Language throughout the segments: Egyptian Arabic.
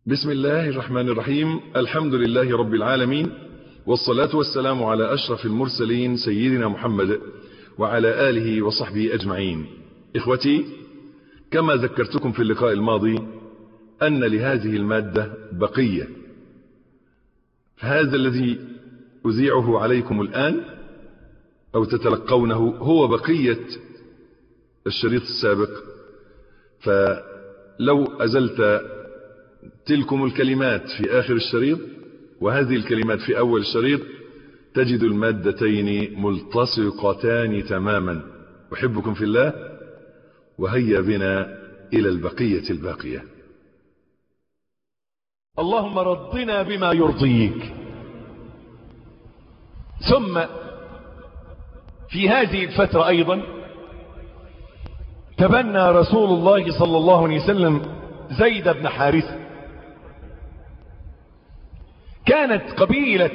بسم الله الرحمن الرحيم الحمد لله رب العالمين والصلاة والسلام على أشرف المرسلين سيدنا محمد وعلى آله وصحبه أجمعين إخوتي كما ذكرتكم في اللقاء الماضي أن لهذه المادة بقية فهذا الذي أذيعه عليكم الآن أو تتلقونه هو بقية الشريط السابق فلو أزلت تلكم الكلمات في آخر الشريط وهذه الكلمات في أول الشريط تجد المادتين ملتصقتان تماما أحبكم في الله وهيا بنا إلى البقية الباقية اللهم رضنا بما يرضيك ثم في هذه الفترة أيضا تبنى رسول الله صلى الله عليه وسلم زيد بن حارثة كانت قبيلة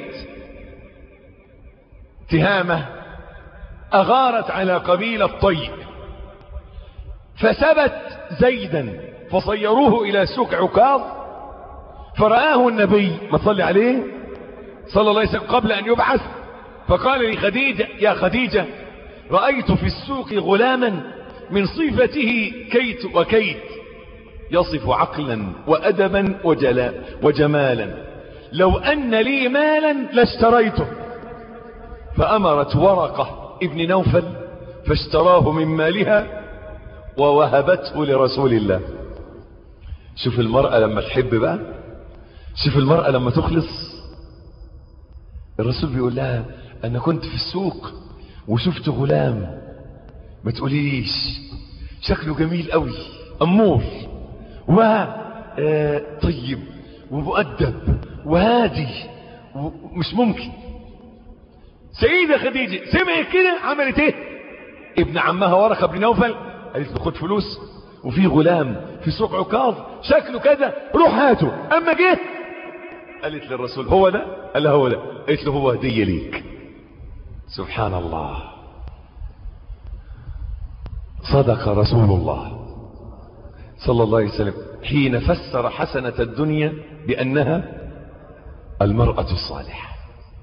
تهامة أغارت على قبيلة طيب فثبت زيدا فصيروه إلى سوق عكاظ فرآه النبي ما صلي عليه صلى الله عليه وسلم قبل أن يبعث فقال لخديجة يا خديجة رأيت في السوق غلاما من صفته كيت وكيت يصف عقلا وأدبا وجلاء وجمالا لو أن لي مالا لاشتريته فأمرت ورقة ابن نوفل فاشتراه من مالها ووهبته لرسول الله شوف المرأة لما تحب بقى شوف المرأة لما تخلص الرسول بيقول لها أنا كنت في السوق وشفت غلام ما تقوليش شكله جميل قوي أمور وطيب ومؤدب وهادي ومش ممكن سيدة خديجة سمعت كده عملت ايه ابن عمها ورقة بن نوفل قالت له خد فلوس وفي غلام في سوق عكاظ شكله كذا روح هاته اما جه قالت للرسول هو ده قال له هو ده قالت له هو هدية ليك سبحان الله صدق رسول الله صلى الله عليه وسلم حين فسر حسنة الدنيا بأنها المرأة الصالحة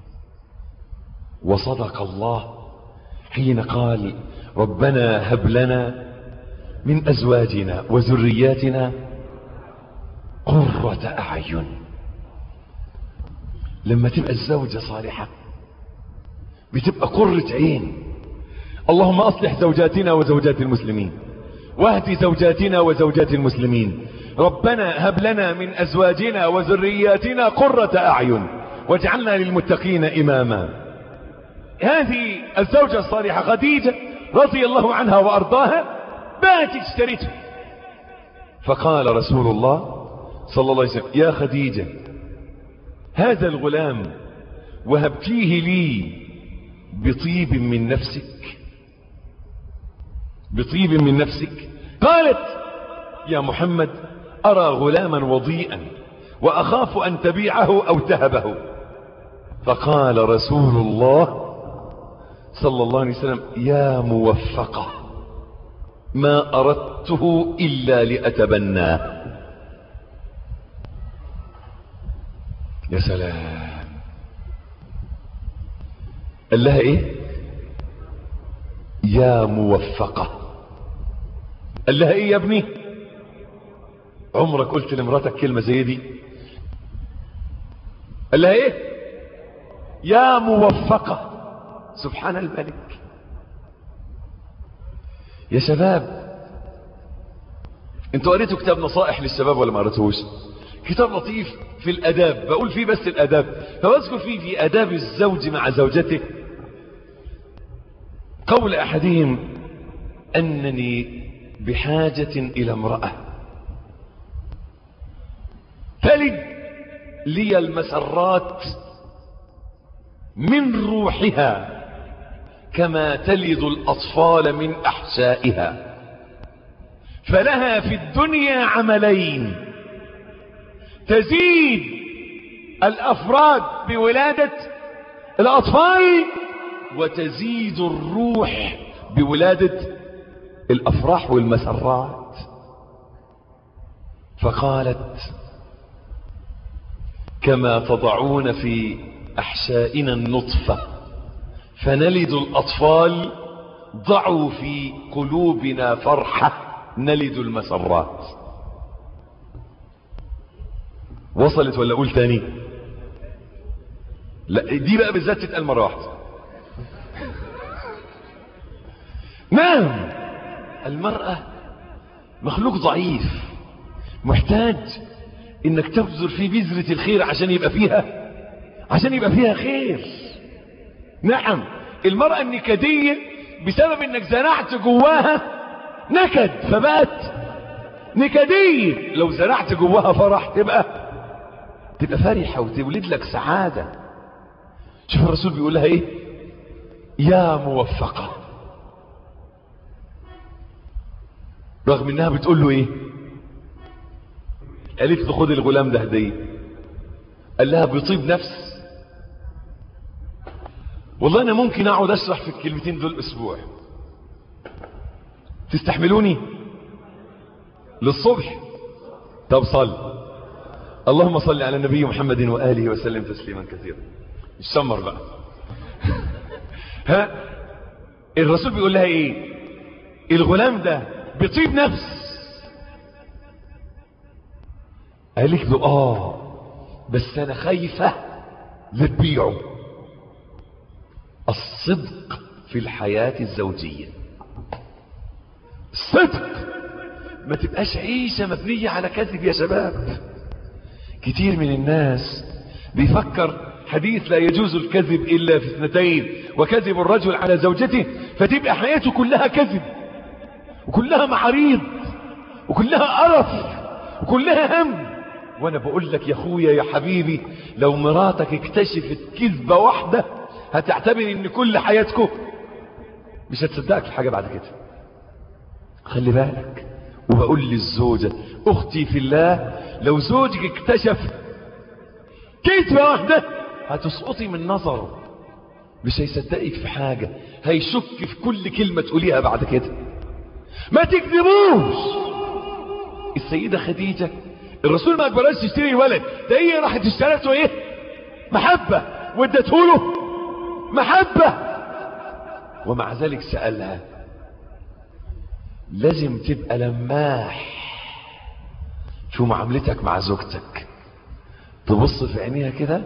وصدق الله حين قال ربنا هب لنا من أزواجنا وذرياتنا قرة أعين لما تبقى الزوجة صالحة بتبقى قرة عين اللهم أصلح زوجاتنا وزوجات المسلمين واهد زوجاتنا وزوجات المسلمين ربنا هب لنا من أزواجنا وذرياتنا قرة أعين واجعلنا للمتقين إماما هذه الزوجة الصالحة خديجة رضي الله عنها وأرضاها بات اشترته فقال رسول الله صلى الله عليه وسلم يا خديجة هذا الغلام وهبتيه لي بطيب من نفسك بطيب من نفسك قالت يا محمد أرى غلاما وضيئا وأخاف أن تبيعه أو تهبه فقال رسول الله صلى الله عليه وسلم يا موفقة ما أردته إلا لأتبناه يا سلام قال لها ايه يا موفقة قال لها ايه يا ابني عمرك قلت لمراتك كلمة زي دي قال لها ايه يا موفقة سبحان الملك يا شباب انتوا قريتوا كتاب نصائح للشباب ولا ما قريتوش كتاب لطيف في الاداب بقول فيه بس الاداب فبذكر فيه في اداب الزوج مع زوجته قول احدهم انني بحاجة الى امرأة تلد لي المسرات من روحها كما تلد الأطفال من أحشائها فلها في الدنيا عملين تزيد الأفراد بولادة الأطفال وتزيد الروح بولادة الأفراح والمسرات فقالت كما تضعون في أحشائنا النطفة فنلد الأطفال ضعوا في قلوبنا فرحة نلد المسرات وصلت ولا أقول تاني لا دي بقى بالذات تتقال مرة واحدة نعم المرأة مخلوق ضعيف محتاج انك تبذر في بذرة الخير عشان يبقى فيها عشان يبقى فيها خير نعم المرأة النكدية بسبب انك زرعت جواها نكد فبقت نكدية لو زرعت جواها فرح تبقى تبقى فرحة وتولد لك سعادة شوف الرسول بيقول لها ايه يا موفقة رغم انها بتقول له ايه قالت له خد الغلام ده هديه قال لها بيطيب نفس والله انا ممكن اقعد اشرح في الكلمتين دول اسبوع تستحملوني للصبح طب صل اللهم صل على النبي محمد واله وسلم تسليما كثيرا الشمر بقى ها الرسول بيقول لها ايه الغلام ده بيطيب نفس قالت له اه بس انا خايفة لتبيعه الصدق في الحياة الزوجية الصدق ما تبقاش عيشة مبنية على كذب يا شباب كتير من الناس بيفكر حديث لا يجوز الكذب إلا في اثنتين وكذب الرجل على زوجته فتبقى حياته كلها كذب وكلها معاريض وكلها قرف وكلها هم وانا بقول لك يا اخويا يا حبيبي لو مراتك اكتشفت كذبة واحدة هتعتبر ان كل حياتكم مش هتصدقك في حاجة بعد كده خلي بالك وبقول للزوجة اختي في الله لو زوجك اكتشف كذبة واحدة هتسقطي من نظره مش هيصدقك في حاجة هيشك في كل كلمة تقوليها بعد كده ما تكذبوش السيدة خديجة الرسول ما اجبرهاش تشتري ولد ده هي راحت اشترته ايه محبة وادته له محبة ومع ذلك سألها لازم تبقى لماح في معاملتك مع زوجتك تبص في عينيها كده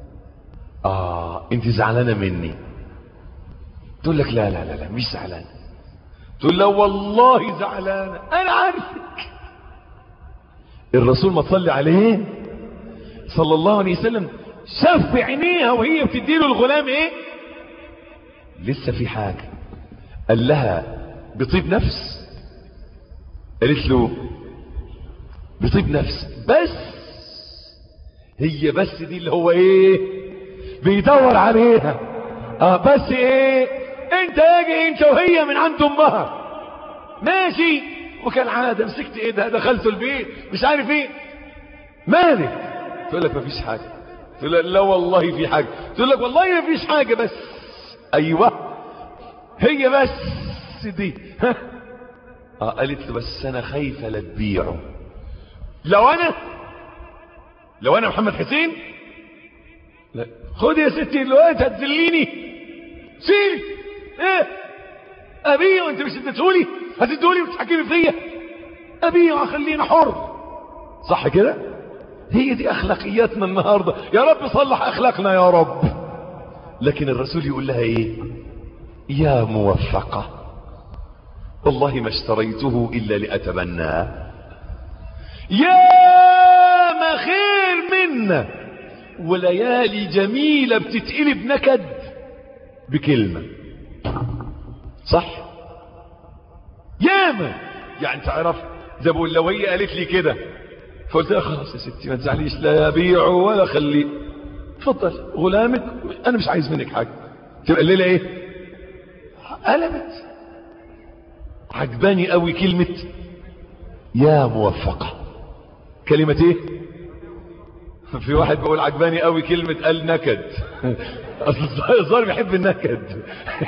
اه انت زعلانة مني تقول لك لا لا لا لا مش زعلانة تقول لا والله زعلانة انا عارفك الرسول ما تصلي عليه صلى الله عليه وسلم شاف في عينيها وهي بتديله الغلام ايه لسه في حاجة قال لها بطيب نفس قالت له بطيب نفس بس هي بس دي اللي هو ايه بيدور عليها اه بس ايه انت اجي انت وهي من عند امها ماشي وكالعاده مسكت ايه ده دخلت البيت مش عارف ايه مالك تقول لك مفيش حاجه تقول لك لا والله في حاجه تقول لك والله مفيش حاجه بس ايوه هي بس دي ها اه قالت له بس انا خايفه لا تبيعه لو انا لو انا محمد حسين لا خد يا ستي دلوقتي هتذليني سيبي ايه ابيع انت مش اديتهولي هتدولي وتحكمي فيا ابيع خلينا حر صح كده هي دي اخلاقياتنا النهارده يا رب صلح اخلاقنا يا رب لكن الرسول يقول لها ايه يا موفقه والله ما اشتريته الا لاتبناه يا ما خير منا وليالي جميله بتتقلب نكد بكلمه صح ياما يعني تعرف زي بقول لو هي قالت لي كده فقلت لها خلاص يا ستي ما تزعليش لا ابيعه ولا خليه اتفضل غلامك انا مش عايز منك حاجه تبقى الليله ايه قلبت عجباني قوي كلمه يا موفقه كلمه ايه في واحد بيقول عجباني قوي كلمه قال نكد اصل الظاهر بيحب النكد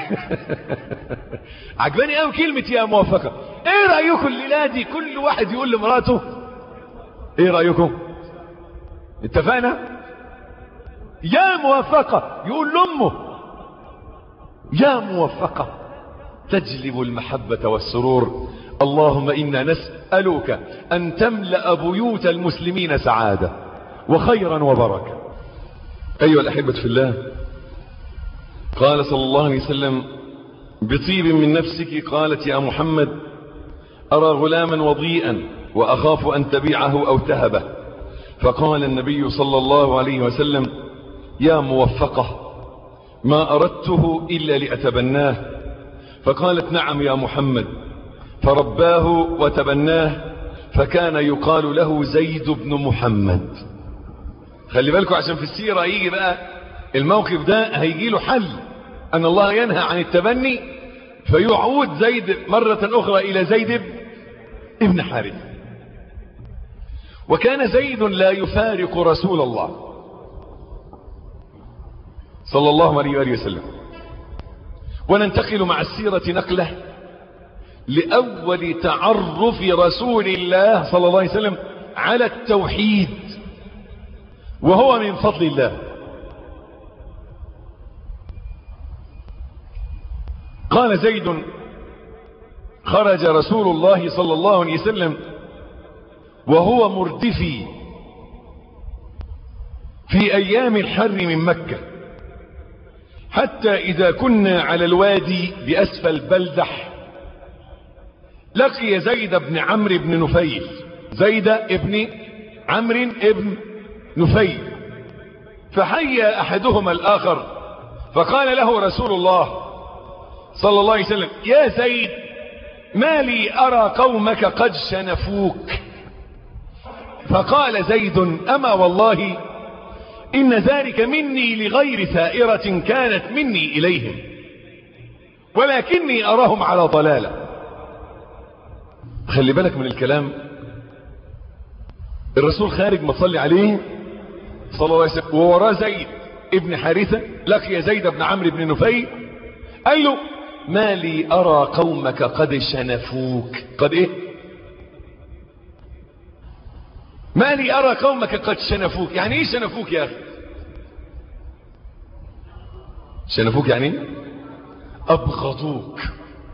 عجباني قوي كلمة يا موافقة ايه رأيكم الليلة دي كل واحد يقول لمراته ايه رأيكم اتفقنا يا موفقة يقول لأمه يا موفقة تجلب المحبة والسرور اللهم إنا نسألك أن تملأ بيوت المسلمين سعادة وخيرا وبركة أيها الأحبة في الله قال صلى الله عليه وسلم بطيب من نفسك قالت يا محمد أرى غلاما وضيئا وأخاف أن تبيعه أو تهبه فقال النبي صلى الله عليه وسلم يا موفقة ما أردته إلا لأتبناه فقالت نعم يا محمد فرباه وتبناه فكان يقال له زيد بن محمد خلي بالكم عشان في السيرة يجي بقى الموقف ده هيجي له حل أن الله ينهى عن التبني فيعود زيد مرة أخرى إلى زيد ابن حارث وكان زيد لا يفارق رسول الله صلى الله عليه وآله وسلم وننتقل مع السيرة نقلة لأول تعرف رسول الله صلى الله عليه وسلم على التوحيد وهو من فضل الله قال زيد خرج رسول الله صلى الله عليه وسلم وهو مردفي في أيام الحر من مكة حتى إذا كنا على الوادي بأسفل بلدح لقي زيد بن عمرو بن نفيل زيد ابن عمرو ابن نفيل فحيا أحدهما الآخر فقال له رسول الله صلى الله عليه وسلم يا زيد ما لي أرى قومك قد شنفوك فقال زيد أما والله إن ذلك مني لغير ثائرة كانت مني إليهم ولكني أراهم على ضلالة خلي بالك من الكلام الرسول خارج مصلي عليه صلى الله عليه وسلم ووراه زيد ابن حارثة لقي زيد بن عمرو بن نفيل قال له ما لي أرى قومك قد شنفوك قد إيه ما لي أرى قومك قد شنفوك يعني إيه شنفوك يا أخي شنفوك يعني أبغضوك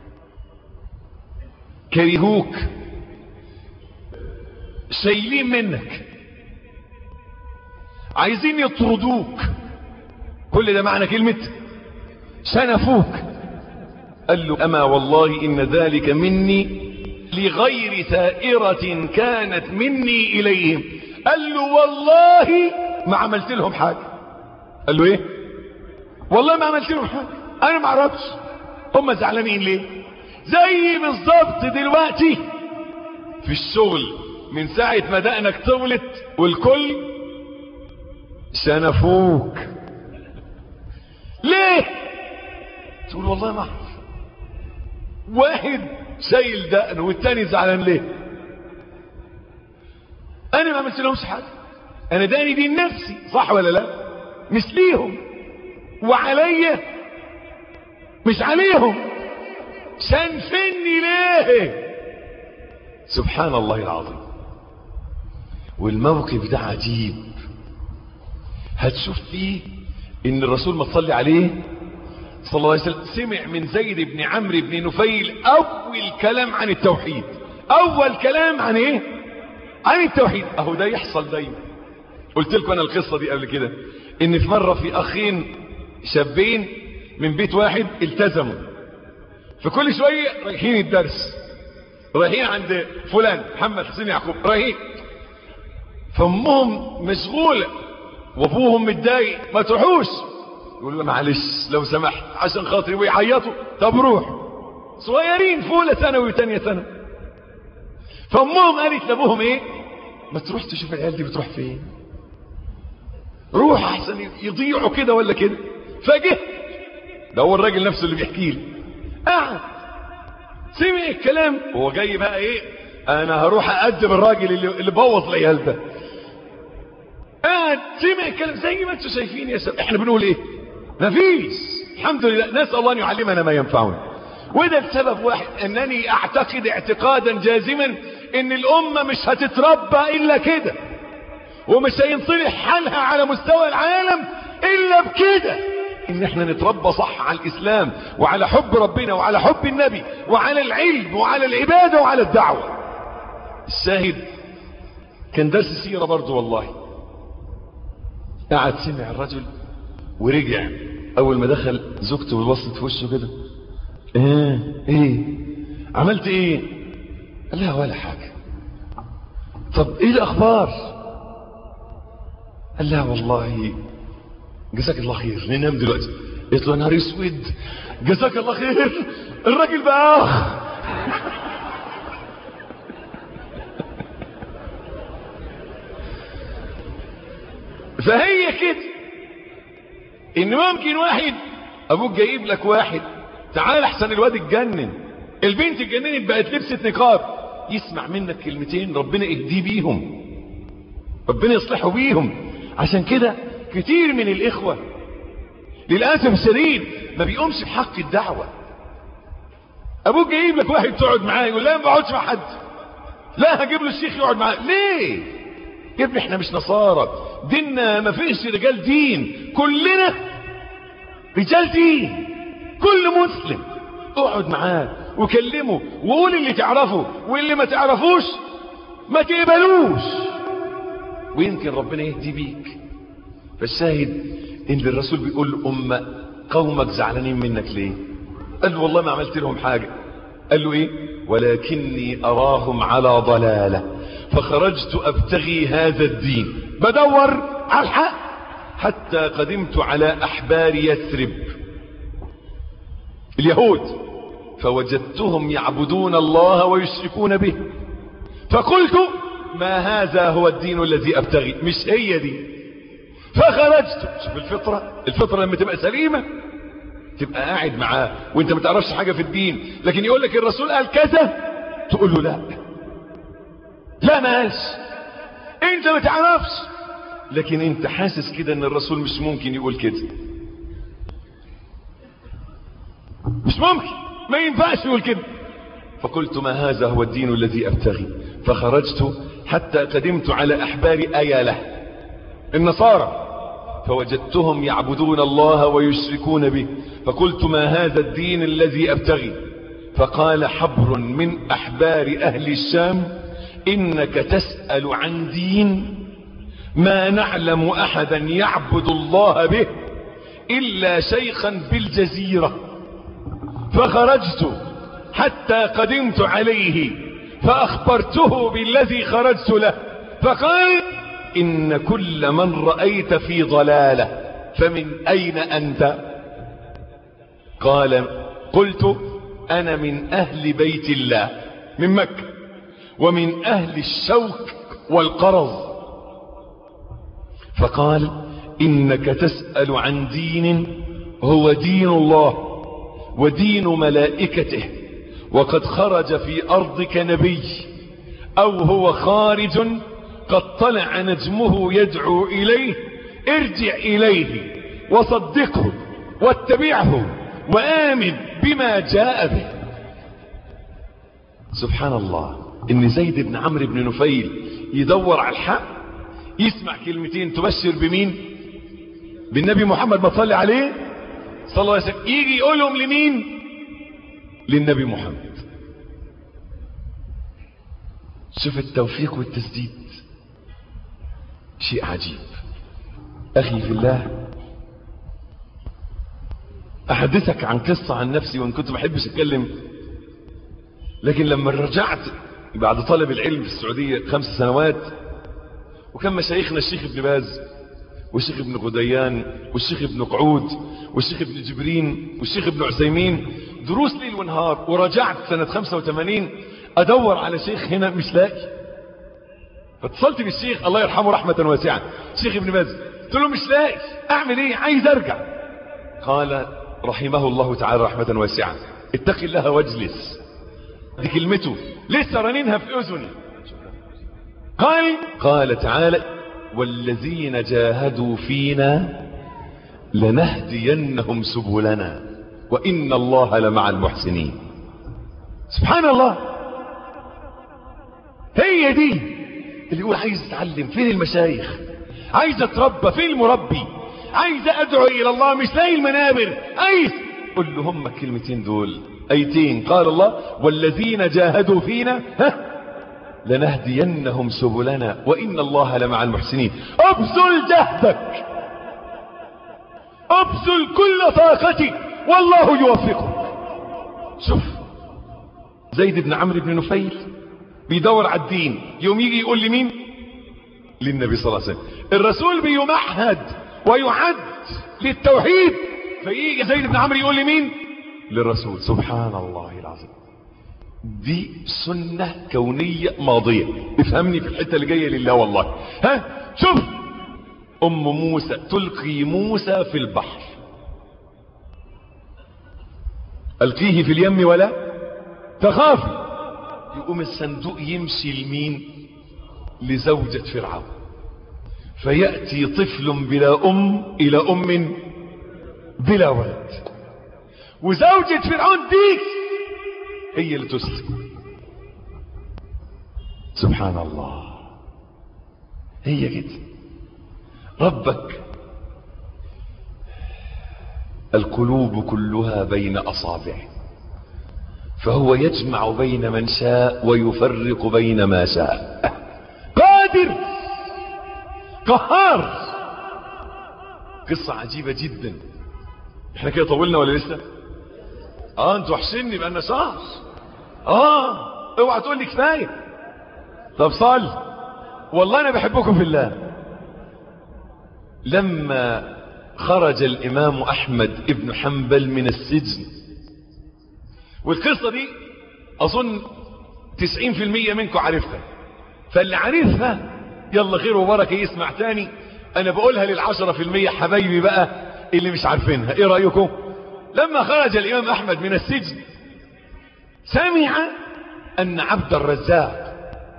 كرهوك شايلين منك عايزين يطردوك كل ده معنى كلمة شنفوك قال له أما والله إن ذلك مني لغير ثائرة كانت مني إليهم قال له والله ما عملت لهم حاجة قال له ايه والله ما عملت لهم حاجة انا ما اعرفش هم زعلانين ليه زي بالظبط دلوقتي في الشغل من ساعة ما دقنك طولت والكل شنفوك ليه تقول والله ما اعرف واحد شايل دقن والتاني زعلان ليه انا ما عملت لهمش حاجه انا داني دي نفسي صح ولا لا مش ليهم وعليا مش عليهم شنفني ليه سبحان الله العظيم والموقف ده عجيب هتشوف فيه ان الرسول ما تصلي عليه صلى الله عليه وسلم سمع من زيد بن عمرو بن نفيل اول كلام عن التوحيد اول كلام عن ايه عن التوحيد اهو ده يحصل دايما قلت لكم انا القصة دي قبل كده ان في مرة في اخين شابين من بيت واحد التزموا فكل شوية رايحين الدرس رايحين عند فلان محمد حسين يعقوب رايحين فامهم مشغولة وابوهم متضايق ما تروحوش يقول له معلش لو سمحت عشان خاطري ويعيطوا طب روح صغيرين في اولى ثانوي وثانيه ثانوي فامهم قالت لابوهم ايه ما تروح تشوف العيال دي بتروح فين روح احسن يضيعوا كده ولا كده فجه ده هو الراجل نفسه اللي بيحكي لي قعد سمع الكلام هو جاي بقى ايه انا هروح اقدم الراجل اللي, اللي بوظ العيال ده قاعد سمع الكلام زي ما انتم شايفين يا سلام احنا بنقول ايه مفيش الحمد لله نسال الله ان يعلمنا ما ينفعنا وده السبب واحد انني اعتقد اعتقادا جازما ان الامه مش هتتربى الا كده ومش هينصلح حالها على مستوى العالم الا بكده ان احنا نتربى صح على الاسلام وعلى حب ربنا وعلى حب النبي وعلى العلم وعلى العبادة وعلى الدعوة الشاهد كان درس سيرة برضو والله قعد سمع الرجل ورجع اول ما دخل زوجته وبصت في وشه كده ايه ايه عملت ايه قال لها ولا حاجة طب ايه الاخبار قال لها والله جزاك الله خير ننام دلوقتي قلت له نهار اسود جزاك الله خير الراجل بقى اخ فهي كده ان ممكن واحد ابوك جايب لك واحد تعال احسن الواد اتجنن البنت اتجننت بقت لبست نقاب يسمع منك كلمتين ربنا يهديه بيهم ربنا يصلحه بيهم عشان كده كتير من الاخوة للأسف الشديد ما بيقومش بحق الدعوة ابوك جايب لك واحد تقعد معاه يقول لا ما بقعدش مع حد لا هجيب له الشيخ يقعد معاه ليه يا ابني احنا مش نصارى ديننا ما فيش رجال دين كلنا رجال دين كل مسلم اقعد معاه وكلمه وقول اللي تعرفه واللي ما تعرفوش ما تقبلوش ويمكن ربنا يهدي بيك فالشاهد ان الرسول بيقول لأمة قومك زعلانين منك ليه قال له والله ما عملت لهم حاجة قال له ايه ولكني اراهم على ضلالة فخرجت ابتغي هذا الدين بدور على الحق حتى قدمت على احبار يثرب اليهود فوجدتهم يعبدون الله ويشركون به فقلت ما هذا هو الدين الذي ابتغي مش هي دي فخرجت شوف الفطرة الفطرة لما تبقى سليمة تبقى قاعد معاه وانت ما تعرفش حاجة في الدين لكن يقول لك الرسول قال كذا تقول له لا لا ما قالش انت ما تعرفش لكن انت حاسس كده ان الرسول مش ممكن يقول كده مش ممكن ما ينفعش يقول كده فقلت ما هذا هو الدين الذي ابتغي فخرجت حتى قدمت على احبار اياله النصارى فوجدتهم يعبدون الله ويشركون به فقلت ما هذا الدين الذي ابتغي فقال حبر من احبار اهل الشام انك تسأل عن دين ما نعلم احدا يعبد الله به الا شيخا بالجزيرة فخرجت حتى قدمت عليه فاخبرته بالذي خرجت له فقال إن كل من رأيت في ضلالة فمن أين أنت قال قلت أنا من أهل بيت الله من مكة ومن أهل الشوك والقرض فقال إنك تسأل عن دين هو دين الله ودين ملائكته وقد خرج في أرضك نبي أو هو خارج قد طلع نجمه يدعو إليه ارجع إليه وصدقه واتبعه وآمن بما جاء به سبحان الله ان زيد بن عمرو بن نفيل يدور على الحق يسمع كلمتين تبشر بمين بالنبي محمد ما صلي عليه صلى الله عليه وسلم يجي يقولهم لمين للنبي محمد شوف التوفيق والتسديد شيء عجيب أخي في الله أحدثك عن قصة عن نفسي وإن كنت بحبش أتكلم لكن لما رجعت بعد طلب العلم في السعودية خمس سنوات وكان مشايخنا الشيخ ابن باز والشيخ ابن غديان والشيخ ابن قعود والشيخ ابن جبرين والشيخ ابن عثيمين دروس ليل ونهار ورجعت سنة 85 أدور على شيخ هنا مش لاقي فاتصلت بالشيخ الله يرحمه رحمة واسعة الشيخ ابن باز قلت له مش لاقي اعمل ايه عايز ارجع قال رحمه الله تعالى رحمة واسعة اتق الله واجلس دي كلمته لسه رنينها في اذني قال قال تعالى والذين جاهدوا فينا لنهدينهم سبلنا وإن الله لمع المحسنين سبحان الله هي دي اللي يقول عايز اتعلم فين المشايخ عايز اتربى فين المربي عايز ادعو الى الله مش لاقي المنابر عايز قل له هم الكلمتين دول ايتين قال الله والذين جاهدوا فينا ها لنهدينهم سبلنا وان الله لمع المحسنين ابذل جهدك ابذل كل طاقتك والله يوفقك شوف زيد بن عمرو بن نفيل بيدور على الدين يوم يجي يقول لي مين للنبي صلى الله عليه وسلم الرسول بيمهد ويعد للتوحيد فيجي زيد بن عمرو يقول لي مين للرسول سبحان الله العظيم دي سنة كونية ماضية افهمني في الحتة اللي جاية لله والله ها شوف ام موسى تلقي موسى في البحر القيه في اليم ولا تخافي يقوم الصندوق يمشي لمين لزوجة فرعون فيأتي طفل بلا أم إلى أم بلا ولد وزوجة فرعون دي هي اللي تسلم سبحان الله هي كده ربك القلوب كلها بين أصابعه فهو يجمع بين من شاء ويفرق بين ما شاء قادر قهار قصة عجيبة جدا احنا كده طولنا ولا لسه اه انتوا وحشني بقالنا شهر اه اوعى تقول لي كفايه طب صل والله انا بحبكم في الله لما خرج الامام احمد ابن حنبل من السجن والقصة دي اظن 90% منكم عارفها فاللي عارفها يلا خير وبركة يسمع تاني انا بقولها للعشرة في المية حبايبي بقى اللي مش عارفينها ايه رأيكم لما خرج الامام احمد من السجن سمع ان عبد الرزاق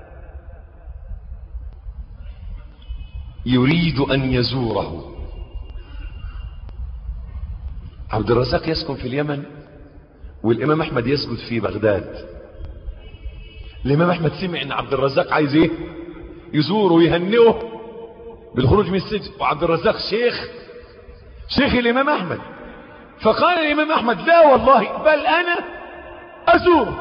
يريد ان يزوره عبد الرزاق يسكن في اليمن والامام احمد يسكن في بغداد الامام احمد سمع ان عبد الرزاق عايز ايه يزوره ويهنئه بالخروج من السجن وعبد الرزاق شيخ شيخ الامام احمد فقال الامام احمد لا والله بل انا ازوره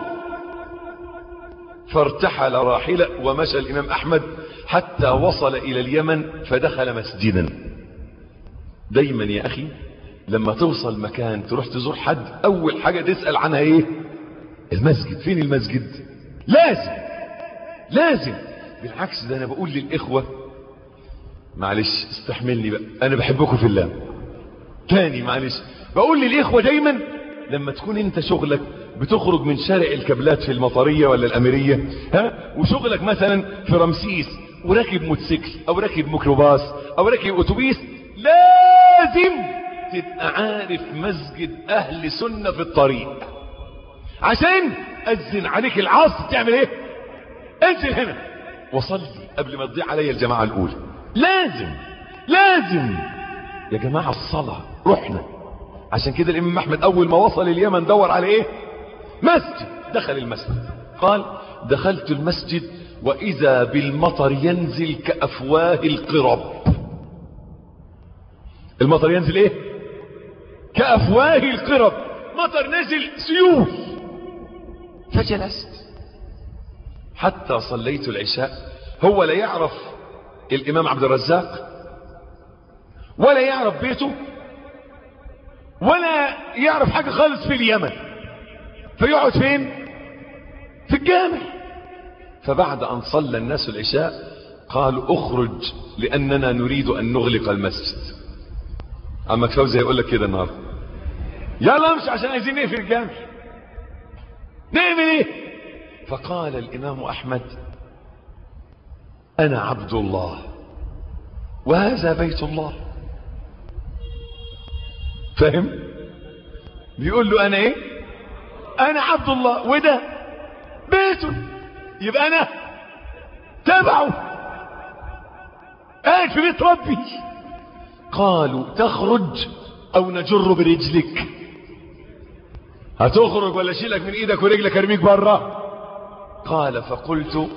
فارتحل راحلة ومشى الامام احمد حتى وصل الى اليمن فدخل مسجدا دايما يا اخي لما توصل مكان تروح تزور حد اول حاجة تسأل عنها ايه المسجد فين المسجد لازم لازم بالعكس ده انا بقول للاخوة معلش استحملني بقى انا بحبكم في الله تاني معلش بقول للاخوة دايما لما تكون انت شغلك بتخرج من شارع الكابلات في المطرية ولا الاميرية ها وشغلك مثلا في رمسيس وراكب موتوسيكل او راكب ميكروباص او راكب اتوبيس لازم تبقى عارف مسجد اهل سنة في الطريق عشان اذن عليك العصر تعمل ايه انزل هنا وصلي قبل ما تضيع عليا الجماعة الاولى لازم لازم يا جماعة الصلاة رحنا عشان كده الامام احمد اول ما وصل اليمن دور على ايه مسجد دخل المسجد قال دخلت المسجد واذا بالمطر ينزل كافواه القرب المطر ينزل ايه كافواه القرب مطر نزل سيول فجلست حتى صليت العشاء هو لا يعرف الامام عبد الرزاق ولا يعرف بيته ولا يعرف حاجة خالص في اليمن فيقعد فين في الجامع فبعد ان صلى الناس العشاء قالوا اخرج لاننا نريد ان نغلق المسجد عمك فوزي يقول لك كده النهارده يلا امشي عشان عايزين نقفل الجامع نعمل ايه فقال الامام احمد انا عبد الله وهذا بيت الله فاهم بيقول له انا ايه انا عبد الله وده بيته يبقى انا تبعه قاعد في بيت ربي قالوا تخرج او نجر برجلك هتخرج ولا اشيلك من ايدك ورجلك ارميك بره قال فقلت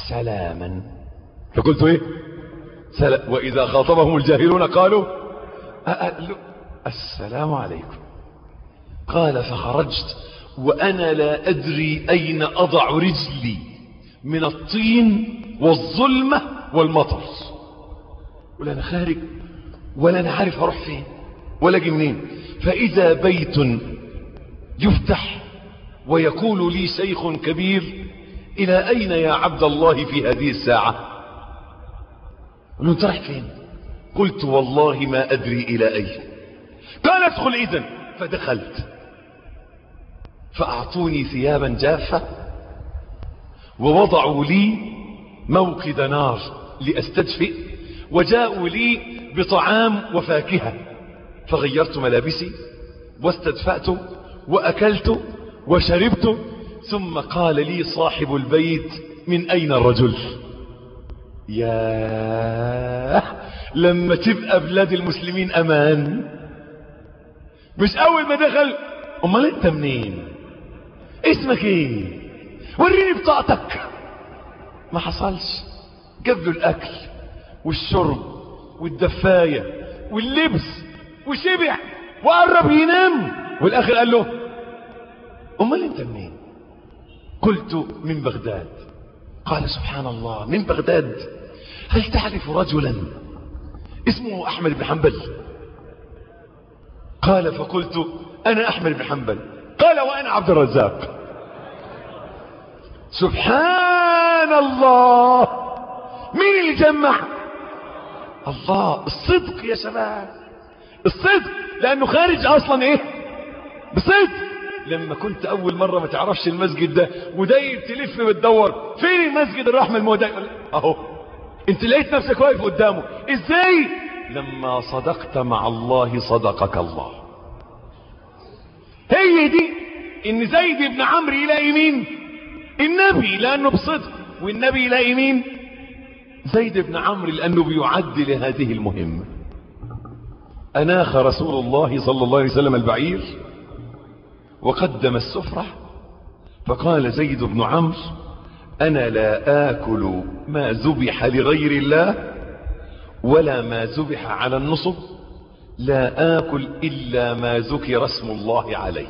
سلاما فقلت ايه سلام واذا خاطبهم الجاهلون قالوا قال له السلام عليكم قال فخرجت وأنا لا أدري أين أضع رجلي من الطين والظلمة والمطر ولا أنا خارج ولا أنا عارف أروح فين ولا أجي منين فإذا بيت يفتح ويقول لي شيخ كبير إلى أين يا عبد الله في هذه الساعة قال له انت رايح فين قلت والله ما أدري إلى أين قال ادخل إذن فدخلت فأعطوني ثيابا جافة ووضعوا لي موقد نار لأستدفئ وجاءوا لي بطعام وفاكهة فغيرت ملابسي واستدفأت وأكلت وشربت ثم قال لي صاحب البيت من أين الرجل يا لما تبقى بلاد المسلمين أمان مش أول ما دخل أمال أنت منين اسمك ايه وريني بطاقتك ما حصلش جاب له الأكل والشرب والدفاية واللبس وشبع وقرب ينام والآخر قال له أمال أنت منين قلت من بغداد قال سبحان الله من بغداد هل تعرف رجلا اسمه أحمد بن حنبل قال فقلت أنا أحمد بن حنبل قال وأنا عبد الرزاق سبحان الله مين اللي جمع الله الصدق يا شباب الصدق لأنه خارج أصلا إيه بصدق لما كنت أول مرة ما تعرفش المسجد ده وداير تلف بتدور فين المسجد الرحمة المودع أهو انت لقيت نفسك واقف قدامه ازاي لما صدقت مع الله صدقك الله هي دي ان زيد بن عمرو يلاقي مين النبي لانه بصدق والنبي يلاقي مين زيد بن عمرو لانه بيعد لهذه المهمه اناخ رسول الله صلى الله عليه وسلم البعير وقدم السفره فقال زيد بن عمرو انا لا اكل ما ذبح لغير الله ولا ما ذبح على النصب لا آكل إلا ما ذكر اسم الله عليه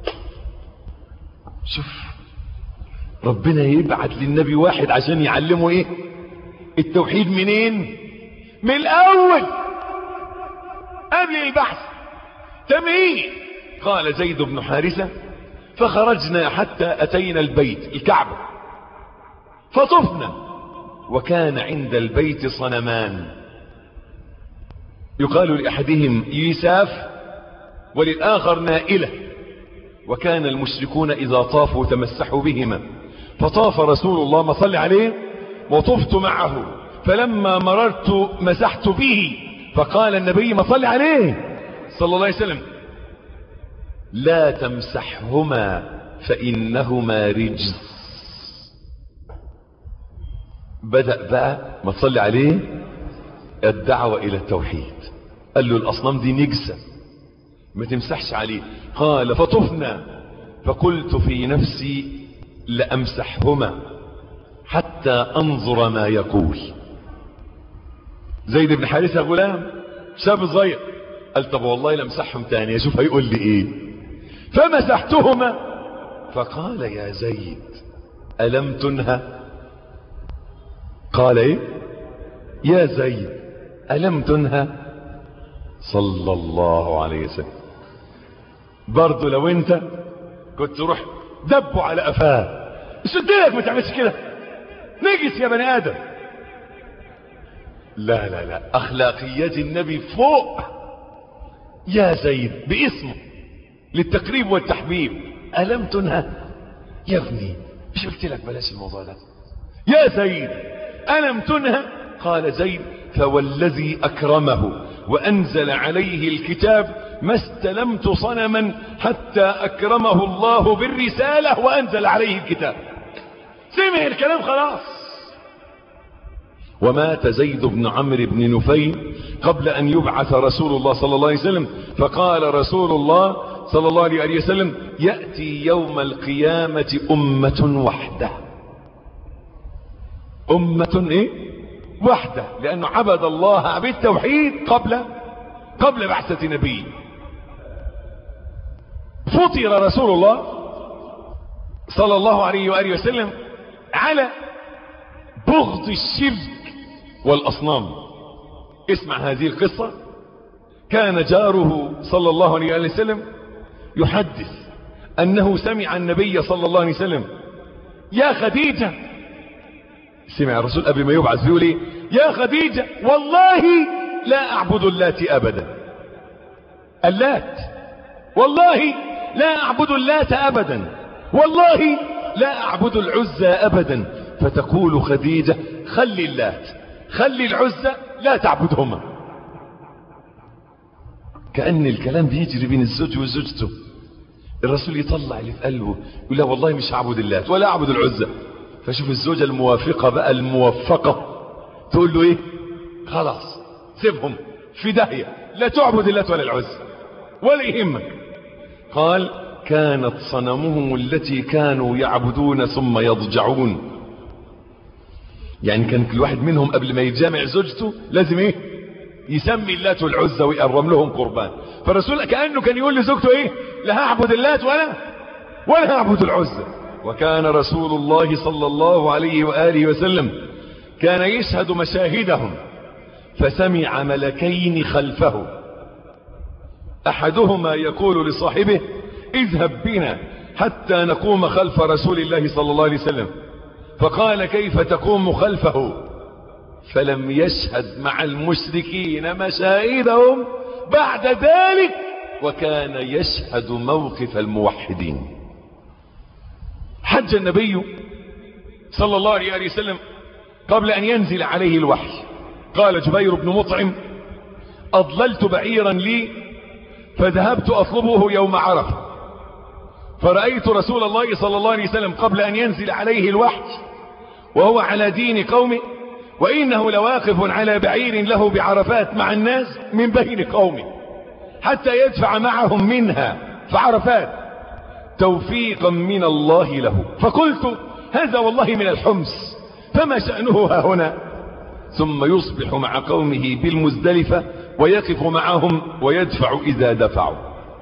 شوف ربنا يبعت للنبي واحد عشان يعلمه ايه التوحيد منين من الأول قبل البحث تمهيد قال زيد بن حارثة فخرجنا حتى أتينا البيت الكعبة فطفنا وكان عند البيت صنمان يقال لأحدهم يساف وللآخر نائلة وكان المشركون إذا طافوا تمسحوا بهما فطاف رسول الله ما صلي عليه وطفت معه فلما مررت مسحت به فقال النبي ما صلي عليه صلى الله عليه وسلم لا تمسحهما فإنهما رجز بدأ بقى ما تصلي عليه الدعوة إلى التوحيد قال له الأصنام دي نجسة ما تمسحش عليه قال فطفنا فقلت في نفسي لأمسحهما حتى أنظر ما يقول زيد بن حارثة غلام شاب صغير قال طب والله لمسحهم تاني اشوف هيقول لي ايه فمسحتهما فقال يا زيد ألم تنهى قال ايه يا زيد ألم تنهى صلى الله عليه وسلم برضه لو انت كنت تروح دبوا على قفاه شدلك ما تعملش كده نجس يا بني ادم لا لا لا اخلاقيات النبي فوق يا زيد باسمه للتقريب والتحبيب ألم تنهى يا ابني مش قلت لك بلاش الموضوع ده يا زيد ألم تنهى قال زيد فوالذي أكرمه وأنزل عليه الكتاب ما استلمت صنما حتى أكرمه الله بالرسالة وأنزل عليه الكتاب سمع الكلام خلاص ومات زيد بن عمرو بن نفيل قبل أن يبعث رسول الله صلى الله عليه وسلم فقال رسول الله صلى الله عليه وسلم يأتي يوم القيامة أمة وحده أمة إيه؟ وحده لأنه عبد الله بالتوحيد قبل قبل بعثة نبي فطر رسول الله صلى الله عليه وآله وسلم على بغض الشرك والأصنام اسمع هذه القصة كان جاره صلى الله عليه وآله وسلم يحدث أنه سمع النبي صلى الله عليه وسلم يا خديجة سمع الرسول قبل ما يبعث بيقول ايه يا خديجة والله لا أعبد اللات أبدا اللات والله لا أعبد اللات أبدا والله لا أعبد العزى أبدا فتقول خديجة خلي اللات خلي العزى لا تعبدهما كأن الكلام بيجري بين الزوج وزوجته الرسول يطلع اللي في قلبه يقول لا والله مش هعبد اللات ولا أعبد العزى فشوف الزوجة الموافقة بقى الموفقة تقول له ايه خلاص سيبهم في داهية لا تعبد اللات ولا العزى ولا يهمك قال كانت صنمهم التي كانوا يعبدون ثم يضجعون يعني كان كل واحد منهم قبل ما يجامع زوجته لازم ايه يسمي اللات والعزى ويقرم لهم قربان فالرسول كأنه كان يقول لزوجته ايه لا هعبد اللات ولا ولا هعبد العزى وكان رسول الله صلى الله عليه وآله وسلم كان يشهد مشاهدهم فسمع ملكين خلفه أحدهما يقول لصاحبه اذهب بنا حتى نقوم خلف رسول الله صلى الله عليه وسلم فقال كيف تقوم خلفه فلم يشهد مع المشركين مشاهدهم بعد ذلك وكان يشهد موقف الموحدين حج النبي صلى الله عليه وسلم قبل أن ينزل عليه الوحي قال جبير بن مطعم أضللت بعيرا لي فذهبت أطلبه يوم عرفة فرأيت رسول الله صلى الله عليه وسلم قبل أن ينزل عليه الوحي وهو على دين قومه وإنه لواقف على بعير له بعرفات مع الناس من بين قومه حتى يدفع معهم منها فعرفات توفيقا من الله له فقلت هذا والله من الحمس فما شأنه ها هنا ثم يصبح مع قومه بالمزدلفة ويقف معهم ويدفع إذا دفعوا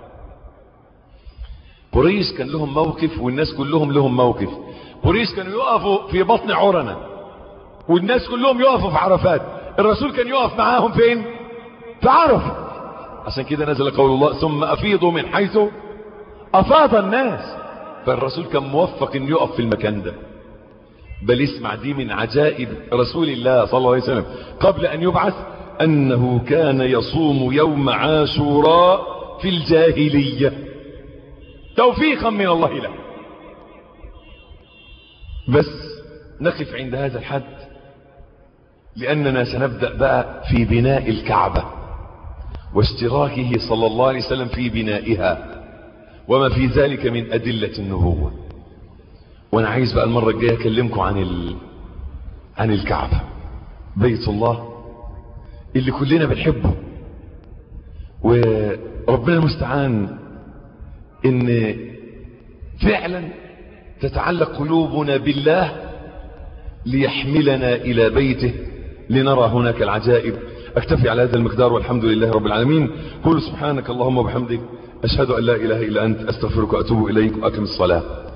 قريش كان لهم موقف والناس كلهم لهم موقف قريش كانوا يقفوا في بطن عرنة والناس كلهم يقفوا في عرفات الرسول كان يقف معاهم فين في عرفة عشان كده نزل قول الله ثم أفيضوا من حيث أفاض الناس فالرسول كان موفق انه يقف في المكان ده بل اسمع دي من عجائب رسول الله صلى الله عليه وسلم قبل أن يبعث أنه كان يصوم يوم عاشوراء في الجاهلية توفيقا من الله له بس نقف عند هذا الحد لأننا سنبدأ بقى في بناء الكعبة واشتراكه صلى الله عليه وسلم في بنائها وما في ذلك من أدلة النبوة وانا عايز بقى المرة الجاية اكلمكم عن ال... عن الكعبة بيت الله اللي كلنا بنحبه وربنا المستعان ان فعلا تتعلق قلوبنا بالله ليحملنا الى بيته لنرى هناك العجائب اكتفي على هذا المقدار والحمد لله رب العالمين قل سبحانك اللهم وبحمدك اشهد ان لا اله الا انت استغفرك واتوب اليك واقم الصلاه